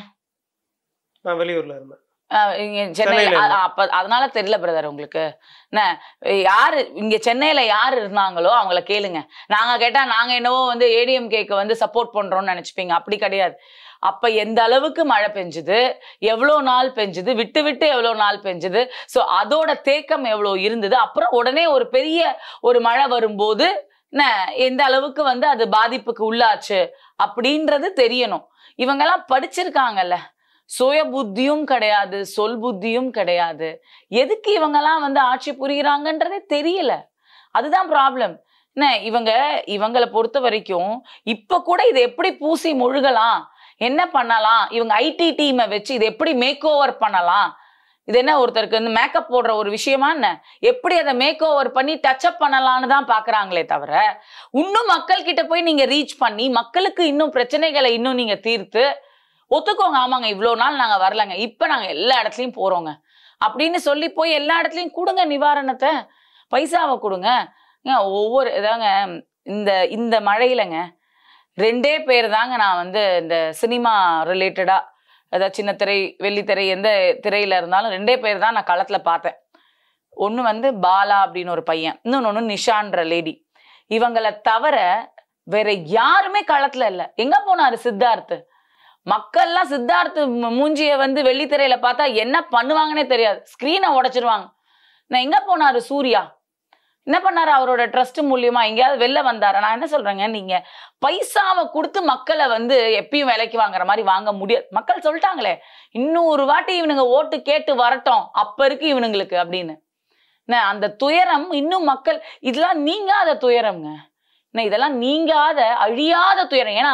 நான் வெளியூர்ல இருந்தேன் அஹ் இங்க சென்னையில சென்னையில அ- அப்ப அதனால தெரியல பிரதர் உங்களுக்கு என்ன யாரு இங்க சென்னையில யாரு இருந்தாங்களோ அவங்கள கேளுங்க நாங்க கேட்டா நாங்க என்னவோ வந்து ஏடிஎம் கேக்கு வந்து சப்போர்ட் பண்றோம்னு நினைச்சுப்பீங்க அப்படி கிடையாது அப்ப எந்த அளவுக்கு மழை பெஞ்சுது எவ்வளோ நாள் பெஞ்சுது விட்டு விட்டு எவ்வளோ நாள் பெஞ்சுது ஸோ அதோட தேக்கம் எவ்வளோ இருந்தது அப்புறம் உடனே ஒரு பெரிய ஒரு மழை வரும்போது என்ன எந்த அளவுக்கு வந்து அது பாதிப்புக்கு உள்ளாச்சு அப்படின்றது தெரியணும் இவங்கெல்லாம் படிச்சிருக்காங்கல்ல சுய புத்தியும் கிடையாது சொல் புத்தியும் கிடையாது எதுக்கு இவங்கெல்லாம் வந்து ஆட்சி புரியுறாங்கன்றதே தெரியல அதுதான் ப்ராப்ளம் என்ன இவங்க இவங்களை பொறுத்த வரைக்கும் இப்ப கூட இதை எப்படி பூசி முழுகலாம் என்ன பண்ணலாம் இவங்க ஐடி டீமை வச்சு இதை எப்படி மேக் ஓவர் பண்ணலாம் இது என்ன ஒருத்தருக்கு வந்து மேக்கப் போடுற ஒரு விஷயமா என்ன எப்படி அதை மேக் ஓவர் பண்ணி டச் அப் பண்ணலாம்னு தான் பாக்குறாங்களே தவிர இன்னும் மக்கள் கிட்ட போய் நீங்க ரீச் பண்ணி மக்களுக்கு இன்னும் பிரச்சனைகளை இன்னும் நீங்க தீர்த்து ஒத்துக்கோங்க ஆமாங்க இவ்வளோ நாள் நாங்க வரலங்க இப்ப நாங்க எல்லா இடத்துலயும் போறோங்க அப்படின்னு சொல்லி போய் எல்லா இடத்துலயும் கொடுங்க நிவாரணத்தை பைசாவை கொடுங்க ஏங்க, ஒவ்வொரு இதாங்க இந்த இந்த மழையிலங்க ரெண்டே பேர் தாங்க நான் வந்து இந்த சினிமா ரிலேட்டடா அதாவது சின்ன திரை வெள்ளித்திரை எந்த திரையில இருந்தாலும் ரெண்டே பேர் தான் நான் களத்துல பார்த்தேன் ஒன்று வந்து பாலா அப்படின்னு ஒரு பையன் இன்னொன்று ஒன்று நிஷான்ற லேடி இவங்களை தவிர வேற யாருமே களத்துல இல்லை எங்க போனாரு சித்தார்த் மக்கள்லாம் சித்தார்த் மு- மூஞ்சிய வந்து வெள்ளித்திரையில பார்த்தா என்ன பண்ணுவாங்கன்னே தெரியாது ஸ்கிரீனை உடைச்சிருவாங்க நான் எங்க போனாரு சூர்யா என்ன பண்ணாரு அவரோட ட்ரஸ்ட் மூலியமா எங்கேயாவது வெளில வந்தாரா நான் என்ன சொல்றேங்க நீங்க பைசாவை கொடுத்து மக்களை வந்து எப்பயும் விலைக்கு வாங்குற மாதிரி வாங்க முடியாது மக்கள் சொல்லிட்டாங்களே இன்னும் ஒரு வாட்டி இவனுங்க ஓட்டு கேட்டு வரட்டும் அப்ப இருக்கு இவனுங்களுக்கு அப்படின்னு என்ன, அந்த துயரம் இன்னும் மக்கள் இதெல்லாம் நீங்காத துயரம்ங்க என்ன, இதெல்லாம் நீங்காத அழியாத துயரம் ஏன்னா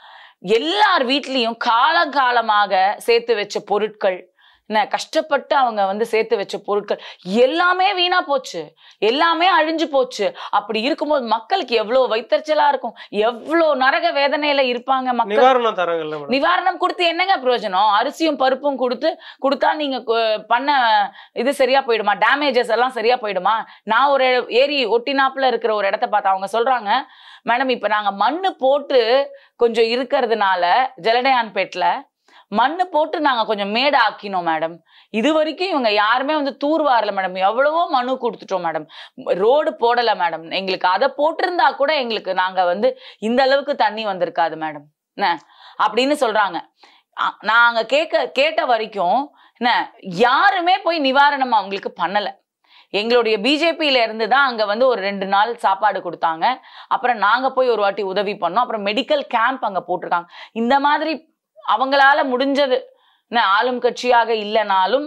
எல்லார் வீட்லயும் காலகாலமாக சேர்த்து வச்ச பொருட்கள் என்ன கஷ்டப்பட்டு அவங்க வந்து சேர்த்து வச்ச பொருட்கள் எல்லாமே வீணா போச்சு எல்லாமே அழிஞ்சு போச்சு அப்படி இருக்கும்போது மக்களுக்கு எவ்வளவு வைத்தறிச்சலா இருக்கும் எவ்வளவு நரக வேதனையில இருப்பாங்க மக்கள் நிவாரணம் தராங்கல்ல மேடம் நிவாரணம் கொடுத்து என்னங்க பிரயோஜனம் அரிசியும் பருப்பும் கொடுத்து கொடுத்தா நீங்க கு- பண்ண இது சரியா போயிடுமா டேமேஜஸ் எல்லாம் சரியா போயிடுமா நான் ஒரு ஏரி ஒட்டினாப்புல இருக்கிற ஒரு இடத்த பார்த்தேன் அவங்க சொல்றாங்க மேடம் இப்ப நாங்க மண்ணு போட்டு கொஞ்சம் இருக்கிறதுனால ஜலடையான்பேட்ல மண்ணு போட்டு நாங்க கொஞ்சம் மேடு ஆக்கினோம் மேடம் இது வரைக்கும் இவங்க யாருமே வந்து தூர் வரல மேடம் எவ்வளவோ மனு கொடுத்துட்டோம் மேடம் ரோடு போடல மேடம் எங்களுக்கு அதை போட்டிருந்தா கூட எங்களுக்கு நாங்க வந்து இந்த அளவுக்கு தண்ணி வந்திருக்காது மேடம் என்ன அப்படின்னு சொல்றாங்க அ- நாங்க கேட்க கேட்ட வரைக்கும் என்ன யாருமே போய் நிவாரணம் அவங்களுக்கு பண்ணல எங்களுடைய பிஜேபியில இருந்து தான் அங்க வந்து ஒரு ரெண்டு நாள் சாப்பாடு கொடுத்தாங்க அப்புறம் நாங்க போய் ஒரு வாட்டி உதவி பண்ணோம் அப்புறம் மெடிக்கல் கேம்ப் அங்க போட்டிருக்காங்க இந்த மாதிரி அவங்களால முடிஞ்சது என்ன ஆளும் கட்சியாக இல்லைனாலும்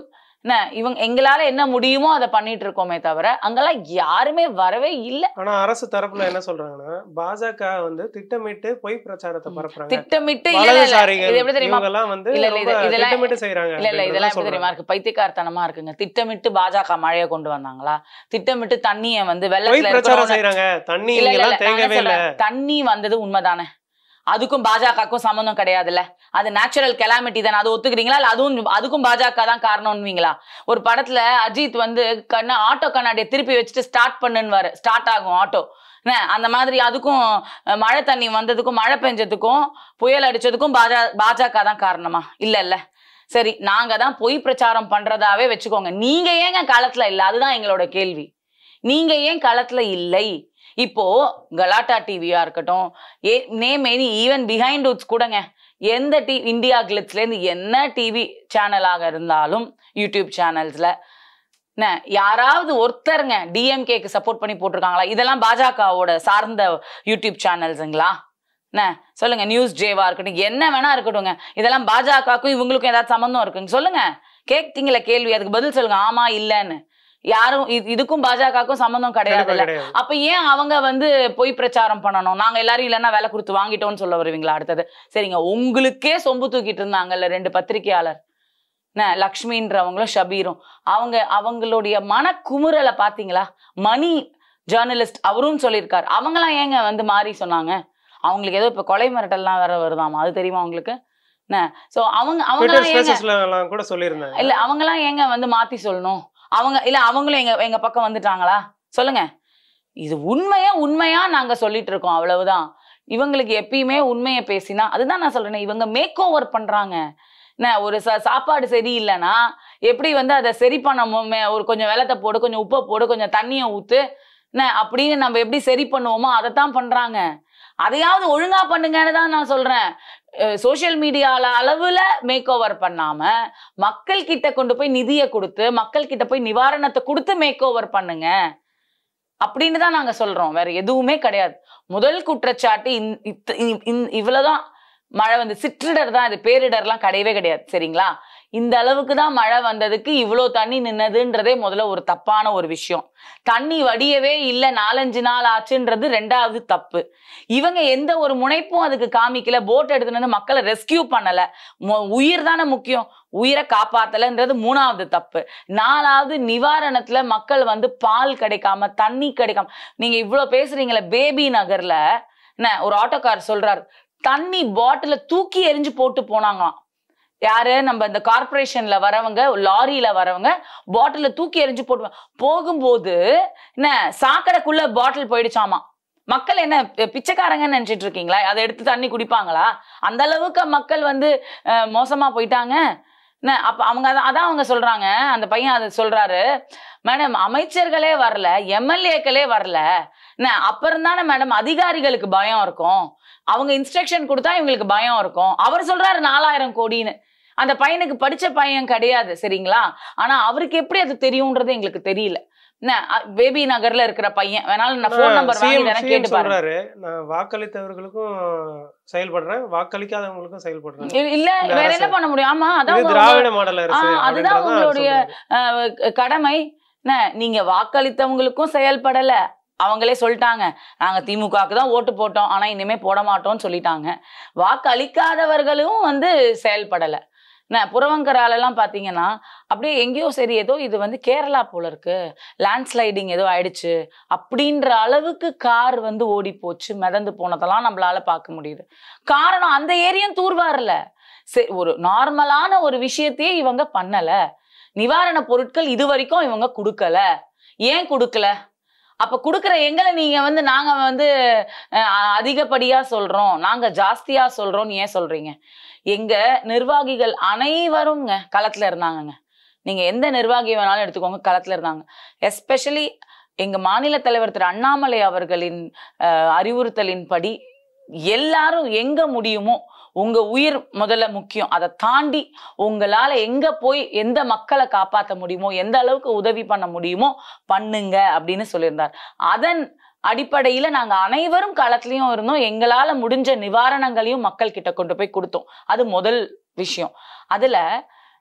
என்ன இவங்க எங்களால என்ன முடியுமோ அதை பண்ணிட்டு இருக்கோமே தவிர அங்கெல்லாம் யாருமே வரவே இல்லை ஆனா அரசு தரப்புல என்ன சொல்றாங்கன்னா பாஜக வந்து திட்டமிட்டு பொய் பிரச்சாரத்தை பரப்புறாங்க திட்டமிட்டு இல்ல, இல்ல, இல்ல. வலதுசாரிகள் இது எப்படி தெரியுமா இவங்க எல்லாம் வந்து இல்ல, இல்ல, இது- ரொம்ப இதெல்லாம் திட்டமிட்டு செய்யறாங்க இல்ல இல்ல இதெல்லாம் எப்படி சொல்றாங்க. தெரியுமா இருக்கு பைத்தியக்காரத்தனமா இருக்குங்க திட்டமிட்டு பாஜக மழையை கொண்டு வந்தாங்களா திட்டமிட்டு தண்ணிய வந்து பொய் வெள்ளத்துல பிரச்சாரம் இருக்கிறவன- செய்யறாங்க தண்ணி இல்ல, இல்ல, இங்கெல்லாம் இல்ல, நான் தேங்கவே என்ன இல்ல சொல்றேன், தண்ணி வந்தது உண்மைதானே அதுக்கும் பாஜகவுக்கும் சம்மந்தம் கிடையாதுல்ல அது நேச்சுரல் கெலாமிட்டி தானே அது ஒத்துக்கிறீங்களா இல்ல அதுவும் அதுக்கும் பாஜக தான் காரணம்னுவீங்களா ஒரு படத்துல அஜித் வந்து கண்ண ஆட்டோ கண்ணாடியை திருப்பி வச்சுட்டு ஸ்டார்ட் பண்ணுன்னு ஸ்டார்ட் ஆகும் ஆட்டோ என்ன அந்த மாதிரி அதுக்கும் அஹ், மழை தண்ணி வந்ததுக்கும் மழை பெஞ்சதுக்கும் புயல் அடிச்சதுக்கும் பாஜ பாஜக தான் காரணமா இல்ல இல்ல சரி நாங்க தான் பொய் பிரச்சாரம் பண்றதாவே வச்சுக்கோங்க நீங்க ஏங்க களத்துல இல்ல அதுதான் எங்களோட கேள்வி நீங்க ஏன் களத்துல இல்லை இப்போ கலாட்டா டிவியா இருக்கட்டும் a name any even Behindwoods கூடங்க எந்த டி இந்தியா கிளிப்ஸ்ல இருந்து என்ன டிவி சேனலாக இருந்தாலும் யூடியூப் சேனல்ஸ்ல என்ன யாராவது ஒருத்தருங்க டிஎம்கேக்கு சப்போர்ட் பண்ணி போட்டிருக்காங்களா இதெல்லாம் பாஜகவோட சார்ந்த யூடியூப் சேனல்ஸுங்களா என்ன சொல்லுங்க நியூஸ் ஜேவா இருக்கட்டும் என்ன வேணா இருக்கட்டும்ங்க இதெல்லாம் பாஜகவுக்கும் இவங்களுக்கும் ஏதாவது சம்மந்தம் இருக்குங்க சொல்லுங்க கேட்டீங்களா கேள்வி அதுக்கு பதில் சொல்லுங்க ஆமா இல்லைன்னு யாரும் இது- இதுக்கும் பாஜகவுக்கும் சம்மந்தம் கண்டிப்பா கிடையாதுல்ல கிடையாது அப்ப ஏன் அவங்க வந்து பொய் பிரச்சாரம் பண்ணணும் நாங்க எல்லாரும் இல்லைன்னா வேலை கொடுத்து வாங்கிட்டோம்னு சொல்ல வருவீங்களா அடுத்தது சரிங்க உங்களுக்கே சொம்பு தூக்கிட்டு இருந்தாங்கல்ல ரெண்டு பத்திரிக்கையாளர் என்ன லக்ஷ்மின்றவங்களும் ஷபீரும் அவங்க அவங்களுடைய மனக்குமுறலை பாத்தீங்களா மணி ஜேர்னலிஸ்ட் அவரும் சொல்லியிருக்காரு அவங்களாம் ஏங்க வந்து மாறி சொன்னாங்க அவங்களுக்கு ஏதோ இப்ப கொலை மிரட்டல்லாம் வேற வருதாமா அது தெரியுமா உங்களுக்கு என்ன சோ அவங்க ட்விட்டர் அவங்களாம் ஏங்க ஸ்பேசஸ்ல எல்லாம் கூட சொல்லியிருந்தாங்க இல்ல அவங்கலாம் ஏங்க வந்து மாத்தி சொல்லணும் அவங்க இல்ல அவங்களும் எங்க எங்க பக்கம் வந்துட்டாங்களா சொல்லுங்க இது உண்மையா உண்மையா நாங்க சொல்லிட்டு இருக்கோம் அவ்வளவுதான் இவங்களுக்கு எப்பயுமே உண்மையை பேசினா அதுதான் நான் சொல்றேன் இவங்க மேக் ஓவர் பண்றாங்க என்ன ஒரு சா சாப்பாடு சரியில்லைன்னா எப்படி வந்து அதை சரி பண்ண மு- ஒரு கொஞ்சம் வெள்ளத்தை போடு கொஞ்சம் உப்பை போடு கொஞ்சம் தண்ணியை ஊத்து என்ன அப்படின்னு நம்ம எப்படி சரி பண்ணுவோமோ அதைத்தான் பண்றாங்க அதையாவது ஒழுங்கா பண்ணுங்கன்னு தான் நான் சொல்றேன் சோஷியல் மீடியால அளவுல மேக் ஓவர் பண்ணாம மக்கள் கிட்ட கொண்டு போய் நிதியை கொடுத்து மக்கள் கிட்ட போய் நிவாரணத்தை கொடுத்து மேக் ஓவர் பண்ணுங்க அப்படின்னு தான் நாங்க சொல்றோம் வேற எதுவுமே கிடையாது முதல் குற்றச்சாட்டு இந்த- இத்த- இ- இ- இவ்வளவுதான் மழை வந்து சிற்றிடர் தான் இது பேரிடர்லாம் கிடையவே கிடையாது சரிங்களா இந்த அளவுக்கு தான் மழை வந்ததுக்கு இவ்வளோ தண்ணி நின்னதுன்றதே முதல்ல ஒரு தப்பான ஒரு விஷயம் தண்ணி வடியவே இல்லை நாலஞ்சு நாள் ஆச்சுன்றது ரெண்டாவது தப்பு இவங்க எந்த ஒரு முனைப்பும் அதுக்கு காமிக்கல போட் எடுத்துட்டு வந்து மக்களை ரெஸ்கியூ பண்ணல மு- உயிர் தானே முக்கியம் உயிரை காப்பாத்தலன்றது மூணாவது தப்பு நாலாவது நிவாரணத்துல மக்கள் வந்து பால் கிடைக்காம தண்ணி கிடைக்காம நீங்க இவ்ளோ பேசுறீங்களே பேபி நகர்ல என்ன ஒரு ஆட்டோக்கார் சொல்றாரு தண்ணி பாட்டில தூக்கி எறிஞ்சு போட்டு போனாங்களாம் யாரு நம்ம இந்த கார்ப்பரேஷன்ல வரவங்க லாரியில வரவங்க பாட்டில தூக்கி எறிஞ்சு போட்டு போகும்போது என்ன சாக்கடைக்குள்ள பாட்டில் போயிடுச்சாமா மக்கள் என்ன பி- பிச்சைக்காரங்கன்னு நினைச்சிட்டு இருக்கீங்களா அதை எடுத்து தண்ணி குடிப்பாங்களா அந்த அளவுக்கு மக்கள் வந்து அஹ், மோசமா போயிட்டாங்க என்ன அப்ப அவங்க அதான் அதான் அவங்க சொல்றாங்க அந்த பையன் அதை சொல்றாரு மேடம் அமைச்சர்களே வரல எம்எல்ஏக்களே வரல என்ன அப்புறம் தானே மேடம் அதிகாரிகளுக்கு பயம் இருக்கும் அவங்க இன்ஸ்ட்ரக்ஷன் கொடுத்தா இவங்களுக்கு பயம் இருக்கும் அவர் சொல்றாரு நாலாயிரம் கோடின்னு அந்த பையனுக்கு படிச்ச பையன் கிடையாது சரிங்களா ஆனா அவருக்கு எப்படி அது தெரியும்ன்றது எங்களுக்கு தெரியல என்ன அ- பேபி நகர்ல இருக்கிற பையன் வேணாலும் நான் ஃபோன் நம்பர் வாங்கி CM தரேன் CM கேட்டு பாருங்க சொல்றாரு நான் வாக்களித்தவர்களுக்கும் செயல்படுறேன் வாக்களிக்காதவங்களுக்கும் செயல்படுறேன் இல்ல- இல்ல இந்த வேற அரசு. என்ன பண்ண முடியும் ஆமா அதான் இது உங்க- திராவிட மாடல் அரசு ஆ, அதுதான் அப்படின்றத அவர் உங்களுடைய சொல்றாரு. அஹ், கடமை என்ன நீங்க வாக்களித்தவங்களுக்கும் செயல்படல அவங்களே சொல்லிட்டாங்க நாங்க திமுகவுக்கு தான் ஓட்டு போட்டோம் ஆனா இனிமே போட மாட்டோம்னு சொல்லிட்டாங்க வாக்களிக்காதவர்களும் வந்து செயல்படல என்ன புறவங்கராலெல்லாம் பாத்தீங்கன்னா அப்படியே எங்கேயோ சரி ஏதோ இது வந்து கேரளா போல இருக்கு லேண்ட்ஸ்லைடிங் ஏதோ ஆயிடுச்சு அப்படின்ற அளவுக்கு கார் வந்து ஓடி போச்சு மிதந்து போனதெல்லாம் நம்மளால பார்க்க முடியுது காரணம் அந்த ஏரியும் தூர்வாரல சரி ஒரு நார்மலான ஒரு விஷயத்தையே இவங்க பண்ணல நிவாரண பொருட்கள் இது வரைக்கும் இவங்க கொடுக்கல ஏன் கொடுக்கல அப்ப கொடுக்குற எங்களை நீங்க வந்து நாங்க வந்து அஹ், அதிகப்படியா சொல்றோம் நாங்க ஜாஸ்தியா சொல்றோம்னு ஏன் சொல்றீங்க எங்க நிர்வாகிகள் அனைவருங்க களத்துல இருந்தாங்கங்க நீங்க எந்த நிர்வாகி வேணாலும் எடுத்துக்கோங்க களத்துல இருந்தாங்க எஸ்பெஷலி எங்க மாநில தலைவர் திரு அண்ணாமலை அவர்களின் அஹ், அறிவுறுத்தலின்படி எல்லாரும் எங்க முடியுமோ உங்க உயிர் முதல்ல முக்கியம் அதை தாண்டி உங்களால எங்க போய் எந்த மக்களை காப்பாற்ற முடியுமோ எந்த அளவுக்கு உதவி பண்ண முடியுமோ பண்ணுங்க அப்படின்னு சொல்லியிருந்தார் அதன் அடிப்படையில நாங்க அனைவரும் களத்துலயும் இருந்தோம் எங்களால முடிஞ்ச நிவாரணங்களையும் மக்கள் கிட்ட கொண்டு போய் கொடுத்தோம் அது முதல் விஷயம் அதுல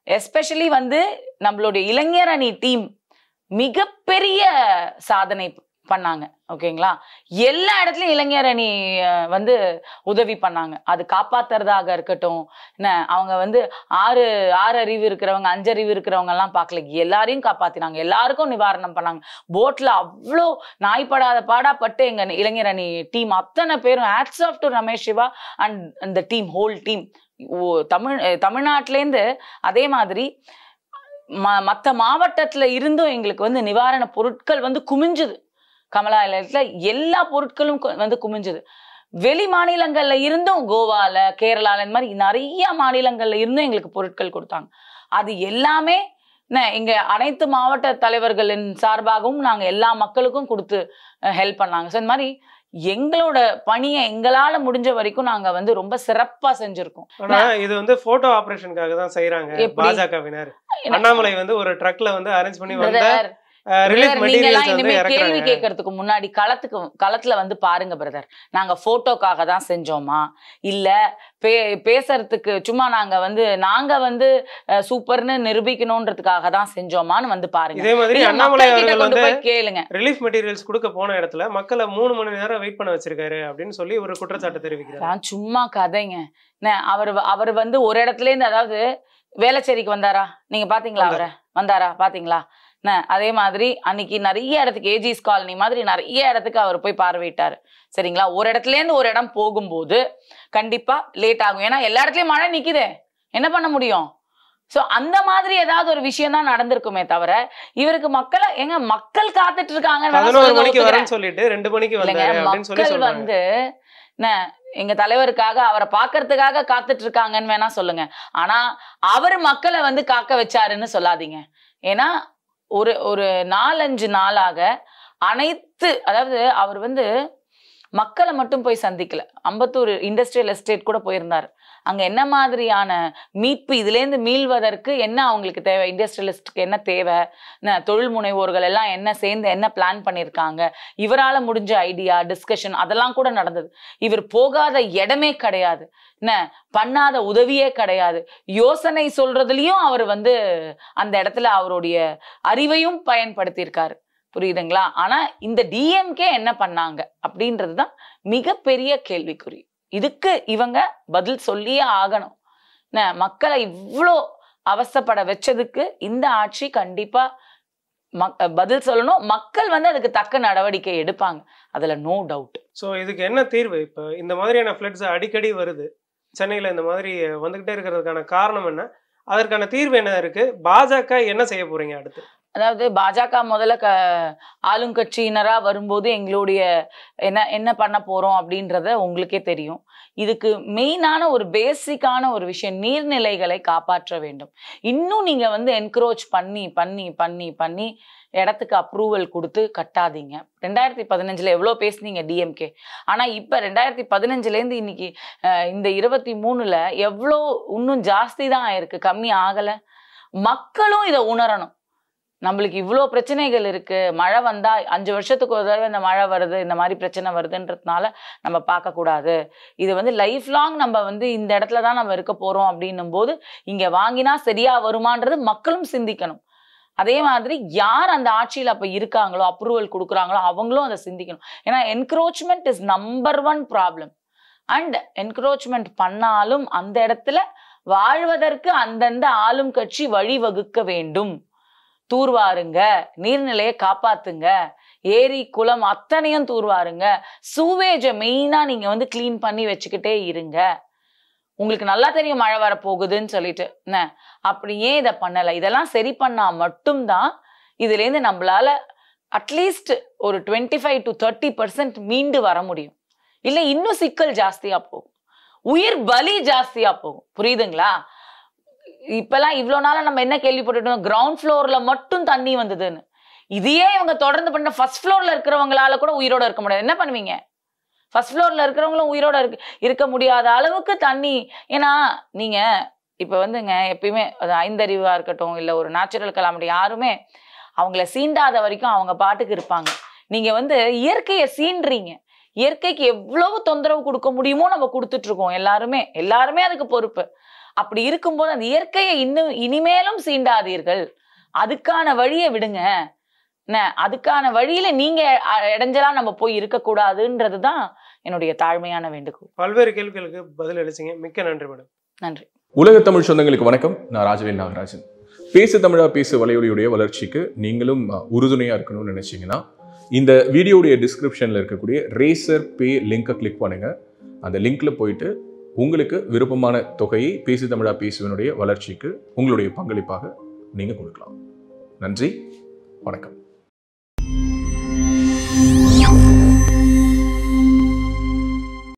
எஸ்பெஷலி வந்து நம்மளுடைய இளைஞர் அணி டீம் மிகப்பெரிய சாதனை பண்ணாங்க ஓகேங்களா எல்லா இடத்துலயும் இளைஞர் அணி அஹ், வந்து உதவி பண்ணாங்க அது காப்பாத்துறதாக இருக்கட்டும் என்ன அவங்க வந்து ஆறு ஆறு அறிவு இருக்கிறவங்க அஞ்சறிவு இருக்கிறவங்க எல்லாம் பார்க்கல எல்லாரையும் காப்பாத்தினாங்க எல்லாருக்கும் நிவாரணம் பண்ணாங்க போட்ல அவ்வளோ நாய்ப்படாத பாடாப்பட்டு எங்க இளைஞர் அணி டீம் அத்தனை பேரும் hats off to Ramesh Siva and அந்த டீம் ஹோல் டீம் தமிழ் அஹ், தமிழ்நாட்டிலேருந்து அதே மாதிரி ம மற்ற மாவட்டத்துல இருந்தும் எங்களுக்கு வந்து நிவாரண பொருட்கள் வந்து குமிஞ்சுது கமலா இல்லத்துல எல்லா பொருட்களும் கு- வந்து குமிஞ்சுது வெளி மாநிலங்கள்ல இருந்தும் கோவால கேரளால இந்த மாதிரி நிறைய மாநிலங்கள்ல இருந்தும் எங்களுக்கு பொருட்கள் கொடுத்தாங்க அது எல்லாமே என்ன, இங்க அனைத்து மாவட்ட தலைவர்களின் சார்பாகவும் நாங்க எல்லா மக்களுக்கும் கொடுத்து ஹெல்ப் பண்ணாங்க ஸோ இந்த மாதிரி எங்களோட பணியை எங்களால முடிஞ்ச வரைக்கும் நாங்க வந்து ரொம்ப சிறப்பா செஞ்சிருக்கோம் ஆனா இது வந்து போட்டோ ஆபரேஷனுக்காக தான் செய்யறாங்க எப்படி? பாஜகவினர் அண்ணாமலை வந்து ஒரு ட்ரக்ல வந்து அரேஞ்ச் பண்ணி வந்த Brother, ரிலீஃப் பிரதர் நீங்க எல்லாம் மெட்டீரியல்ஸ் வந்து இனிமே கேள்வி இறக்குறாங்க கேட்கறதுக்கு முன்னாடி களத்துக்கு களத்துல வந்து பாருங்க பிரதர் நாங்க போட்டோக்காக தான் செஞ்சோமா இல்ல பே பேசுறதுக்கு சும்மா நாங்க வந்து நாங்க வந்து அஹ், சூப்பர்னு நிரூபிக்கணும்ன்றதுக்காக தான் செஞ்சோமான்னு வந்து பாருங்க இதே மாதிரி இல்ல, அண்ணாமலை மக்கள் கிட்ட அவர்கள் கொண்டு வந்து போய் கேளுங்க ரிலீஃப் மெட்டீரியல்ஸ் கொடுக்க போன இடத்துல மக்களை மூணு மணி நேரம் வெயிட் பண்ண வச்சிருக்காரு அப்படின்னு சொல்லி ஒரு குற்றச்சாட்டு தெரிவிக்கிறார் நான் சும்மா கதைங்க என்ன, அவர் அவர் வந்து ஒரு இடத்துல இருந்து அதாவது வேளச்சேரிக்கு வந்தாரா நீங்க பாத்தீங்களா அவரை வந்தாரா பாத்தீங்களா என்ன, அதே மாதிரி அன்னைக்கு நிறைய இடத்துக்கு ஏஜிஸ் காலனி மாதிரி நிறைய இடத்துக்கு அவர் போய் பார்வையிட்டாரு சரிங்களா ஒரு இடத்துல இருந்து ஒரு இடம் போகும்போது கண்டிப்பா லேட் ஆகும் ஏன்னா எல்லா இடத்துலயும் மழை நிக்குதே என்ன பண்ண முடியும் சோ அந்த மாதிரி ஏதாவது ஒரு விஷயம் தான் நடந்திருக்குமே தவிர இவருக்கு மக்களை எங்க மக்கள் காத்துட்டு இருக்காங்கன்னு வேணா பதினோரு சொல்லுங்க, மணிக்கு ஒத்துக்கிறேன். வரேன்னு சொல்லிட்டு ரெண்டு மணிக்கு இல்லைங்க வந்தாரு அப்படின்னு சொல்லி மக்கள் சொல்றாங்க வந்து என்ன எங்க தலைவருக்காக அவரை பார்க்கறதுக்காக காத்துட்டு இருக்காங்கன்னு வேணா சொல்லுங்க ஆனா அவர் மக்களை வந்து காக்க வச்சாருன்னு சொல்லாதீங்க ஏன்னா ஒரு ஒரு நாலஞ்சு நாளாக அனைத்து அதாவது அவர் வந்து மக்களை மட்டும் போய் சந்திக்கல அம்பத்தூர் இண்டஸ்ட்ரியல் எஸ்டேட் கூட போயிருந்தார் அங்க என்ன மாதிரியான மீட்பு இதுலேருந்து மீள்வதற்கு என்ன அவங்களுக்கு தேவை இண்டஸ்ட்ரியலிஸ்டுக்கு என்ன தேவை என்ன தொழில் முனைவோர்கள் எல்லாம் என்ன சேர்ந்து என்ன பிளான் பண்ணியிருக்காங்க இவரால முடிஞ்ச ஐடியா டிஸ்கஷன் அதெல்லாம் கூட நடந்தது இவர் போகாத இடமே கிடையாது என்ன பண்ணாத உதவியே கிடையாது யோசனை சொல்றதுலயும் அவர் வந்து அந்த இடத்துல அவருடைய அறிவையும் பயன்படுத்தியிருக்காரு புரியுதுங்களா ஆனா இந்த டிஎம்கே என்ன பண்ணாங்க அப்படின்றது தான் மிகப்பெரிய கேள்விக்குறி இதுக்கு இவங்க பதில் சொல்லியே ஆகணும் என்ன மக்களை இவ்வளோ அவஸ்தைப்பட வச்சதுக்கு இந்த ஆட்சி கண்டிப்பா மக் பதில் சொல்லணும் மக்கள் வந்து அதுக்கு தக்க நடவடிக்கை எடுப்பாங்க அதுல நோ டவுட் ஸோ இதுக்கு என்ன தீர்வு இப்போ இந்த மாதிரியான ஃப்ளட்ஸ் அடிக்கடி வருது சென்னையில் இந்த மாதிரி வந்துகிட்டே இருக்கிறதுக்கான காரணம் என்ன அதற்கான தீர்வு என்ன இருக்கு பாஜக என்ன செய்ய போறீங்க அடுத்து அதாவது பாஜக முதல்ல க ஆளுங்கட்சியினரா வரும்போது எங்களுடைய என்ன என்ன பண்ண போறோம் அப்படின்றத உங்களுக்கே தெரியும் இதுக்கு மெயினான ஒரு பேசிக்கான ஒரு விஷயம் நீர்நிலைகளை காப்பாற்ற வேண்டும் இன்னும் நீங்க வந்து என்க்ரோச் பண்ணி பண்ணி பண்ணி பண்ணி இடத்துக்கு அப்ரூவல் கொடுத்து கட்டாதீங்க ரெண்டாயிரத்தி பதினஞ்சுல எவ்வளோ பேசுனீங்க டிஎம்கே ஆனா இப்ப ரெண்டாயிரத்தி பதினஞ்சுலேருந்து இன்னைக்கு அஹ், இந்த இருபத்தி மூணுல எவ்வளோ இன்னும் ஜாஸ்தி தான் ஆயிருக்கு கம்மி ஆகல மக்களும் இதை உணரணும் நம்மளுக்கு இவ்வளோ பிரச்சனைகள் இருக்கு மழை வந்தா அஞ்சு வருஷத்துக்கு ஒரு தடவை இந்த மழை வருது இந்த மாதிரி பிரச்சனை வருதுன்றதுனால நம்ம பார்க்கக்கூடாது இது வந்து லைஃப் லாங் நம்ம வந்து இந்த இடத்துல தான் நம்ம இருக்க போறோம் அப்படின்னும் போது இங்க வாங்கினா சரியா வருமான்றது மக்களும் சிந்திக்கணும் அதே மாதிரி யார் அந்த ஆட்சியில் அப்போ இருக்காங்களோ அப்ரூவல் கொடுக்குறாங்களோ அவங்களும் அதை சிந்திக்கணும் ஏன்னா encroachment is number one problem and encroachment பண்ணாலும் அந்த இடத்துல வாழ்வதற்கு அந்தந்த ஆளும் கட்சி வழிவகுக்க வேண்டும் தூர்வாருங்க நீர்நிலையை காப்பாத்துங்க ஏரி குளம் அத்தனையும் தூர்வாருங்க சூவேஜை மெயினா நீங்க வந்து க்ளீன் பண்ணி வச்சுக்கிட்டே இருங்க உங்களுக்கு நல்லா தெரியும் மழை வரப்போகுதுன்னு சொல்லிட்டு என்ன அப்படியே இதை பண்ணலை இதெல்லாம் சரி பண்ணா மட்டும்தான் இதுலேருந்து நம்மளால அட்லீஸ்ட் ஒரு twenty five to thirty percent மீண்டு வர முடியும் இல்லை இன்னும் சிக்கல் ஜாஸ்தியா போகும் உயிர் பலி ஜாஸ்தியா போகும் புரியுதுங்களா இப்பெல்லாம் இவ்வளோ நாளா நம்ம என்ன கேள்விப்பட்டுட்டோம் கிரவுண்ட் ஃப்ளோர்ல மட்டும் தண்ணி வந்ததுன்னு இதையே இவங்க தொடர்ந்து பண்ண ஃபர்ஸ்ட் ஃப்ளோர்ல இருக்கிறவங்களால கூட உயிரோட இருக்க முடியாது என்ன பண்ணுவீங்க ஃபர்ஸ்ட் ஃப்ளோர்ல இருக்கிறவங்களும் உயிரோட இருக்க இருக்க முடியாத அளவுக்கு தண்ணி ஏன்னா நீங்க இப்ப வந்துங்க எப்பயுமே அது ஐந்தறிவா இருக்கட்டும் இல்ல ஒரு நேச்சுரல் கலாமிட்டி யாருமே அவங்கள சீண்டாத வரைக்கும் அவங்க பாட்டுக்கு இருப்பாங்க நீங்க வந்து இயற்கையை சீன்றீங்க இயற்கைக்கு எவ்வளவு தொந்தரவு கொடுக்க முடியுமோ நம்ம கொடுத்துட்டு இருக்கோம் எல்லாருமே எல்லாருமே அதுக்கு பொறுப்பு அப்படி இருக்கும்போது அந்த இயற்கையை இன்னும் இனிமேலும் சீண்டாதீர்கள் அதுக்கான வழியை விடுங்க என்ன அதுக்கான வழியில நீங்க அ- இடைஞ்சலா நம்ம போய் இருக்கக்கூடாதுன்றதுதான் என்னுடைய தாழ்மையான வேண்டுகோள் பல்வேறு கேள்விகளுக்கு பதில் அளிச்சிங்க மிக்க நன்றி மேடம் நன்றி உலக தமிழ் சொந்தங்களுக்கு வணக்கம் நான் ராஜவேல் நாகராஜன் பேசு தமிழா பேசு வலையொலியுடைய வளர்ச்சிக்கு நீங்களும் அஹ், உறுதுணையா இருக்கணும்னு நினைச்சீங்கன்னா இந்த வீடியோடைய டிஸ்கிரிப்ஷன்ல இருக்கக்கூடிய ரேசர் பே லிங்கை கிளிக் பண்ணுங்க அந்த லிங்க்ல போயிட்டு உங்களுக்கு விருப்பமான தொகையை பேசு தமிழா பேசுவனுடைய வளர்ச்சிக்கு உங்களுடைய பங்களிப்பாக நீங்க கொடுக்கலாம் நன்றி வணக்கம்